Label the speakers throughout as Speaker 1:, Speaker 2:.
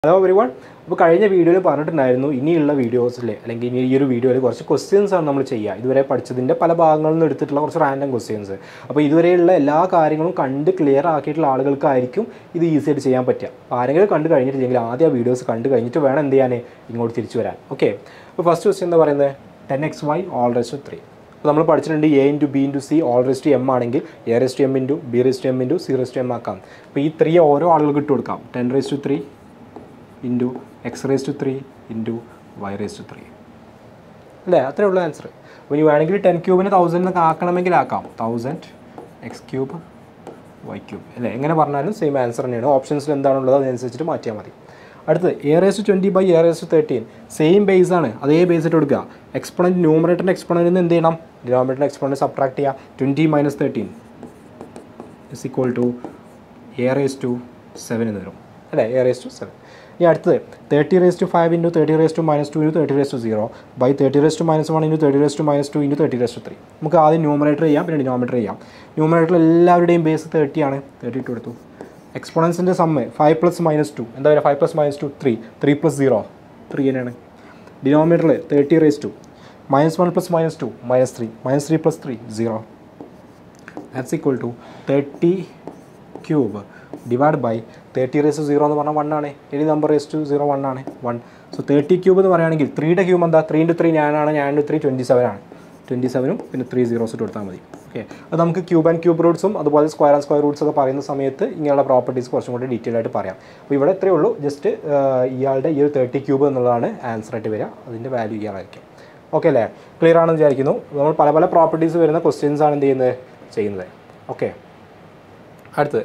Speaker 1: hello every one അപ്പോൾ കഴിഞ്ഞ വീഡിയോയിൽ പറഞ്ഞിട്ടുണ്ടായിരുന്നു ഇനിയുള്ള വീഡിയോസിൽ അല്ലെങ്കിൽ ഇനി ഈ ഒരു വീഡിയോയിൽ കുറച്ച് ക്വസ്റ്റ്യൻസ് ആണ് നമ്മൾ ചെയ്യുക ഇതുവരെ പഠിച്ചതിൻ്റെ പല ഭാഗങ്ങളിൽ നിന്ന് എടുത്തിട്ടുള്ള കുറച്ച് റാൻഡം ക്വസ്റ്റ്യൻസ് അപ്പോൾ ഇതുവരെയുള്ള എല്ലാ കാര്യങ്ങളും കണ്ട് ക്ലിയർ ആക്കിയിട്ടുള്ള ആളുകൾക്കായിരിക്കും ഇത് ഈസി ആയിട്ട് ചെയ്യാൻ പറ്റുക അപ്പോൾ ആരെങ്കിലും കണ്ട് കഴിഞ്ഞിട്ടില്ലെങ്കിൽ ആദ്യം ആ വീഡിയോസ് കണ്ട് കഴിഞ്ഞിട്ട് വേണം എന്ത് ചെയ്യാൻ ഇങ്ങോട്ട് തിരിച്ചു വരാൻ ഓക്കെ അപ്പോൾ ഫസ്റ്റ് ക്വസ്റ്റ്യൻ എന്താ പറയുന്നത് ten X Y whole raised three അപ്പോൾ നമ്മൾ പഠിച്ചിട്ടുണ്ട് A into B into C whole raised M ആണെങ്കിൽ A raised M into B raised M into C raised M ആക്കാം അപ്പോൾ ഈ ത്രീ ഓരോ ആളുകൾക്ക് ഇട്ട് കൊടുക്കാം ten raise to three into X raise to three into Y raise to three അല്ലേ അത്രേ ഉള്ളൂ ആൻസർ അപ്പോൾ ഇനി വേണമെങ്കിൽ ടെൻ ക്യൂബിന് തൗസൻഡ് എന്നൊക്കെ ആക്കണമെങ്കിൽ ആക്കാം thousand X cube Y cube അല്ലേ എങ്ങനെ പറഞ്ഞാലും സെയിം ആൻസർ തന്നെയാണ് ഓപ്ഷൻസിൽ എന്താണുള്ളത് അതനുസരിച്ചിട്ട് മാറ്റിയാൽ മതി അടുത്ത് A raise twenty by A raise thirteen same base ആണ് അതേ ബേസ് ഇട്ട് കൊടുക്കുക എക്സ്പൊണൻറ്റ് ന്യൂമറേറ്ററിൻ്റെ എക്സ്പൊണൻറ്റിൽ നിന്ന് എന്ത് ചെയ്യണം ഡിനോമിനേറ്ററിൻ്റെ എക്സ്പൊണൻറ്റ് സബ്ട്രാക്ട് ചെയ്യുക twenty minus thirteen is equal to A raise to seven എന്ന് വരും അല്ലേ എ റേസ് ടു സെവൻ ഇനി അടുത്തത് thirty raise to five into thirty raise to minus two into thirty raise to zero by thirty raise to minus one into thirty raise to minus two into thirty raise to three നമുക്ക് ആദ്യം numerator ചെയ്യാം പിന്നെ denominator ചെയ്യാം ന്യൂമറേറ്ററിൽ എല്ലാവരുടെയും base thirty ആണ് thirty ഇട്ട് കൊടുത്തു എക്സ്പോണൻസിൻ്റെ sum five plus minus two എന്താ പറയുക five plus minus two three three plus zero three തന്നെയാണ് ഡിനോമിനേറ്ററിൽ thirty raise to minus one plus minus two minus three minus three plus three zero that's equal to thirty cube divide by thirty raise to zero എന്ന് പറഞ്ഞാൽ one ആണ് any number raise to zero one ആണ് one so thirty cube എന്ന് പറയുകയാണെങ്കിൽ ത്രീയുടെ cube എന്താ three into three ഞാനാണ് ഞാൻ ഇൻറ്റു ത്രീ ട്വൻറ്റി സെവൻ ആണ് ട്വൻറ്റി സെവനും പിന്നെ ത്രീ സീറോസ് ഇട്ട് കൊടുത്താൽ മതി ഓക്കെ അത് നമുക്ക് ക്യൂബ് ആൻഡ് ക്യൂബ് റൂട്ട്സും അതുപോലെ സ്ക്വയർ ആൻഡ് സ്ക്വയർ റൂട്ട്സ് ഒക്കെ പറയുന്ന സമയത്ത് ഇങ്ങനെയുള്ള പ്രോപ്പർട്ടീസ് കുറച്ചും കൂടി ഡീറ്റെയിൽ ആയിട്ട് പറയാം അപ്പോൾ ഇവിടെ ഇത്രയേ ഉള്ളൂ ജസ്റ്റ് ഇയാളുടെ ഈ ഒരു തേർട്ടി ക്യൂബ് എന്നുള്ളതാണ് ആൻസർ ആയിട്ട് വരിക അതിൻ്റെ വാല്യൂ ഇയാളായിരിക്കും ഓക്കെ അല്ലേ ക്ലിയർ ആണെന്ന് വിചാരിക്കുന്നു നമ്മൾ പല പല പ്രോപ്പർട്ടീസ് വരുന്ന ക്വസ്റ്റ്യൻസ് ആണ് എന്ത് ചെയ്യുന്നത് ചെയ്യുന്നത് ഓക്കെ അടുത്തത്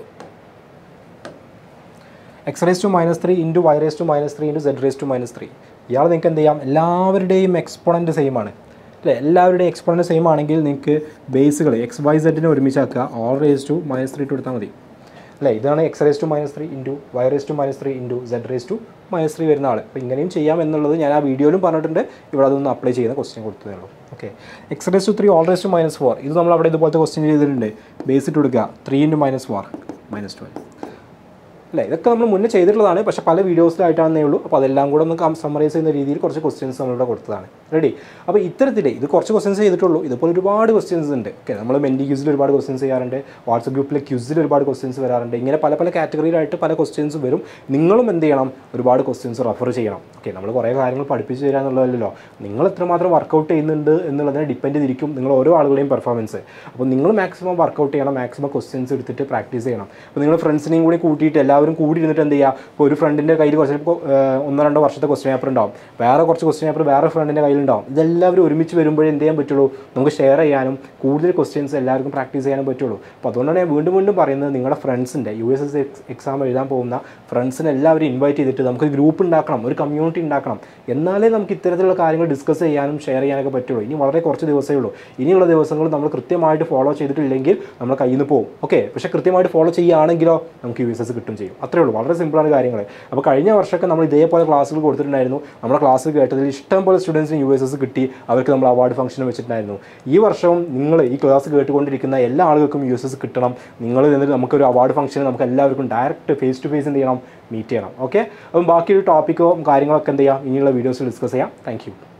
Speaker 1: X raise to minus three into Y raise to minus three into Z raise to minus three ഇയാൾ നിങ്ങൾക്ക് എന്ത് ചെയ്യാം എല്ലാവരുടെയും എക്സ്പോണൻറ്റ് സെയിം ആണ് അല്ലേ എല്ലാവരുടെയും എക്സ്പോണൻറ്റ് സെയിം ആണെങ്കിൽ നിങ്ങൾക്ക് ബേസുകൾ എക്സ് വൈ സെഡിനെ ഒരുമിച്ചാക്കുക whole raise to minus three ഇട്ട് കൊടുത്താൽ മതി അല്ലേ ഇതാണ് X raise to minus three into Y raise to minus three into Z raise to minus three വരുന്ന ആൾ അപ്പോൾ ഇങ്ങനെയും ചെയ്യാം എന്നുള്ളത് ഞാൻ ആ വീഡിയോയിലും പറഞ്ഞിട്ടുണ്ട് ഇവിടെ അതൊന്ന് അപ്ലൈ ചെയ്യുന്ന ക്വസ്റ്റ്യൻ കൊടുത്തതേ ഉള്ളൂ okay X raise to three whole raise to minus four ഇത് നമ്മൾ അവിടെ ഇതുപോലത്തെ ക്വസ്റ്റ്യൻ ചെയ്തിട്ടുണ്ട് ബേസ് ഇട്ട് കൊടുക്കുക three into minus four minus twelve അല്ലേ ഇതൊക്കെ നമ്മൾ മുന്നേ ചെയ്തിട്ടുള്ളതാണ് പക്ഷേ പല വീഡിയോസിലായിട്ടാണെന്നേ ഉള്ളൂ അപ്പോൾ അതെല്ലാം കൂടെ ഒന്ന് സമ്മറൈസ് ചെയ്യുന്ന രീതിയിൽ കുറച്ച് ക്വസ്റ്റ്യൻസ് നമ്മളിവിടെ കൊടുത്തതാണ് റെഡി അപ്പോൾ ഇത്തരത്തിൽ ഇത് കുറച്ച് ക്വസ്റ്റ്യൻസ് ചെയ്തിട്ടുള്ളൂ ഇതുപോലെ ഒരുപാട് ക്വസ്റ്റ്യൻസ് ഉണ്ട് ഓക്കെ നമ്മൾ മെൻറ്റി ക്യൂസിൽ ഒരുപാട് ക്വസ്റ്റ്യൻസ് ചെയ്യാറുണ്ട് വാട്സപ്പ് ഗ്രൂപ്പിലെ ക്യൂസിൽ ഒരുപാട് ക്വസ്റ്റ്യൻസ് വരാറുണ്ട് ഇങ്ങനെ പല പല കാറ്റഗറിയിലായിട്ട് പല ക്വസ്റ്റ്യൻസ് വരും നിങ്ങളും എന്ത് ചെയ്യണം ഒരുപാട് ക്വസ്റ്റ്യൻസ് റെഫർ ചെയ്യണം ഓക്കെ നമ്മൾ കുറേ കാര്യങ്ങൾ പഠിപ്പിച്ച് തരിക എന്നുള്ളതല്ലോ നിങ്ങൾ എത്രമാത്രം വർക്കൗട്ട് ചെയ്യുന്നുണ്ട് എന്നുള്ളതിനെ ഡിപ്പെൻഡ് ചെയ്തിരിക്കും നിങ്ങൾ ഓരോ ആളുകളുടെയും പെർഫോമൻസ് അപ്പോൾ നിങ്ങൾ മാക്സിമം വർക്കൗട്ട് ചെയ്യണം മാക്സിമം ക്വസ്റ്റ്യൻസ് എടുത്തിട്ട് പ്രാക്ടീസ് ചെയ്യണം അപ്പോൾ നിങ്ങൾ ഫ്രണ്ട്സിനെയും കൂടി കൂട്ടിയിട്ട് എല്ലാവരും കൂടി ഇരുന്നിട്ട് എന്ത് ചെയ്യുക ഇപ്പോൾ ഒരു ഫ്രണ്ടിൻ്റെ കയ്യിൽ കുറച്ച് ഇപ്പോൾ ഒന്നോ രണ്ടോ വർഷത്തെ ക്വസ്റ്റ്യൻ പേപ്പർ ഉണ്ടാവും വേറെ കുറച്ച് ക്വസ്റ്റ്യൻ പേപ്പർ വേറെ ഫ്രണ്ടിൻ്റെ കയ്യിലുണ്ടാവും ഇതെല്ലാവരും ഒരുമിച്ച് വരുമ്പോഴേ എന്ത് ചെയ്യാൻ പറ്റുള്ളൂ നമുക്ക് ഷെയർ ചെയ്യാനും കൂടുതൽ ക്വസ്റ്റ്യൻസ് എല്ലാവർക്കും പ്രാക്ടീസ് ചെയ്യാനും പറ്റുള്ളൂ അപ്പോൾ അതുകൊണ്ടാണ് ഞാൻ വീണ്ടും വീണ്ടും പറയുന്നത് നിങ്ങളുടെ ഫ്രണ്ട്സിൻ്റെ യു എസ് എസ് എക്സാം എഴുതാൻ പോകുന്ന ഫ്രണ്ട്സിനെ എല്ലാവരും ഇൻവൈറ്റ് ചെയ്തിട്ട് നമുക്ക് ഗ്രൂപ്പ് ഉണ്ടാക്കണം ഒരു കമ്മ്യൂണിറ്റി ഉണ്ടാക്കണം എന്നാലേ നമുക്ക് ഇത്തരത്തിലുള്ള കാര്യങ്ങൾ ഡിസ്കസ് ചെയ്യാനും ഷെയർ ചെയ്യാനൊക്കെ പറ്റുള്ളൂ ഇനി വളരെ കുറച്ച് ദിവസമേ ഉള്ളൂ ഇനിയുള്ള ദിവസങ്ങൾ നമ്മൾ കൃത്യമായിട്ട് ഫോളോ ചെയ്തിട്ടില്ലെങ്കിൽ നമ്മൾ കയ്യിൽ നിന്ന് പോകും ഓക്കെ പക്ഷേ കൃത്യമായിട്ട് ഫോളോ ചെയ്യുകയാണെങ്കിലോ നമുക്ക് യു എസ് എസ് കിട്ടും ചെയ്യും അത്രേ ഉള്ളൂ വളരെ സിമ്പിളാണ് കാര്യങ്ങൾ അപ്പോൾ കഴിഞ്ഞ വർഷമൊക്കെ നമ്മൾ ഇതേപോലെ ക്ലാസ്സുകൾ കൊടുത്തിട്ടുണ്ടായിരുന്നു നമ്മുടെ ക്ലാസ് കേട്ടതിൽ ഇഷ്ടം പോലെ സ്റ്റുഡൻസിന് യു എസ് എസ് കിട്ടി അവർക്ക് നമ്മൾ അവാർഡ് ഫംഗ്ഷൻ വെച്ചിട്ടുണ്ടായിരുന്നു ഈ വർഷവും നിങ്ങൾ ഈ ക്ലാസ് കേട്ടുകൊണ്ടിരിക്കുന്ന എല്ലാ ആളുകൾക്കും യു എസ് എസ് കിട്ടണം നിങ്ങൾ എന്നിട്ട് നമുക്കൊരു അവാർഡ് ഫംഗ്ഷൻ നമുക്ക് എല്ലാവർക്കും ഡയറക്റ്റ് ഫേസ് ടു ഫേസ് എന്ത് ചെയ്യണം മീറ്റ് ചെയ്യണം ഓക്കെ അപ്പം ബാക്കിയൊരു ടോപ്പിക്കോ കാര്യങ്ങളൊക്കെ എന്ത് ചെയ്യാം ഇനിയുള്ള വീഡിയോസിൽ ഡിസ്കസ് ചെയ്യാം താങ്ക്